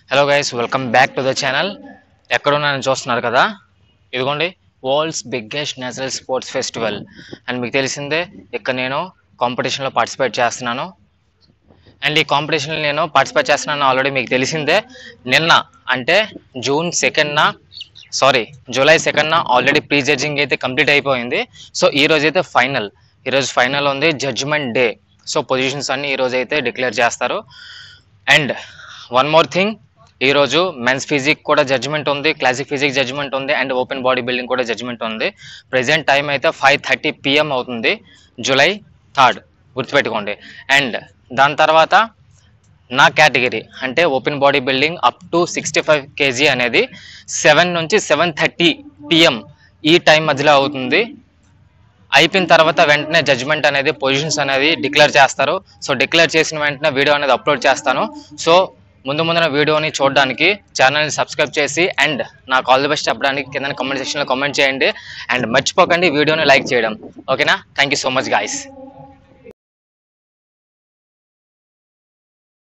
hello guys welcome back to the channel ఎక్కడున్నానని చూస్తున్నారు కదా ఇదిగోండి world's biggest natural sports festival and మీకు తెలిసిందే ఇక్కడ నేను కాంపిటీషన్లో పార్టిసిపేట్ చేస్తున్నాను అండ్ ఈ కాంపిటీషన్లో నేను పార్టిసిపేట్ చేస్తున్నాను ఆల్రెడీ మీకు తెలిసిందే నిన్న అంటే జూన్ సెకండ్న సారీ జూలై సెకండ్న ఆల్రెడీ ప్రీ జడ్జింగ్ అయితే కంప్లీట్ అయిపోయింది సో ఈ రోజు అయితే ఫైనల్ ఈరోజు ఫైనల్ ఉంది జడ్జిమెంట్ డే సో పొజిషన్స్ అన్ని ఈ రోజు అయితే డిక్లేర్ చేస్తారు అండ్ వన్ మోర్ థింగ్ ఈరోజు మెన్స్ ఫిజిక్ కూడా జడ్జిమెంట్ ఉంది క్లాసిక్ ఫిజిక్ జడ్జిమెంట్ ఉంది అండ్ ఓపెన్ బాడీ బిల్డింగ్ కూడా జడ్జిమెంట్ ఉంది ప్రెసెంట్ టైం అయితే ఫైవ్ థర్టీ పిఎం అవుతుంది జూలై థర్డ్ గుర్తుపెట్టుకోండి అండ్ దాని తర్వాత నా కేటగిరీ అంటే open body building up to sixty five KG అనేది సెవెన్ నుంచి సెవెన్ థర్టీ పిఎం ఈ టైం మధ్యలో అవుతుంది అయిపోయిన తర్వాత వెంటనే జడ్జ్మెంట్ అనేది పొజిషన్స్ అనేది డిక్లేర్ చేస్తారు సో డిక్లేర్ చేసిన వెంటనే వీడియో అనేది అప్లోడ్ చేస్తాను సో ముందు ముందున వీడియోని చూడడానికి ఛానల్ని సబ్స్క్రైబ్ చేసి అండ్ నాకు ఆల్ ది బెస్ట్ చెప్పడానికి కింద కమెంట్ సెక్షన్లో కామెంట్ చేయండి అండ్ మర్చిపోకండి వీడియోని లైక్ చేయడం ఓకేనా thank you so much guys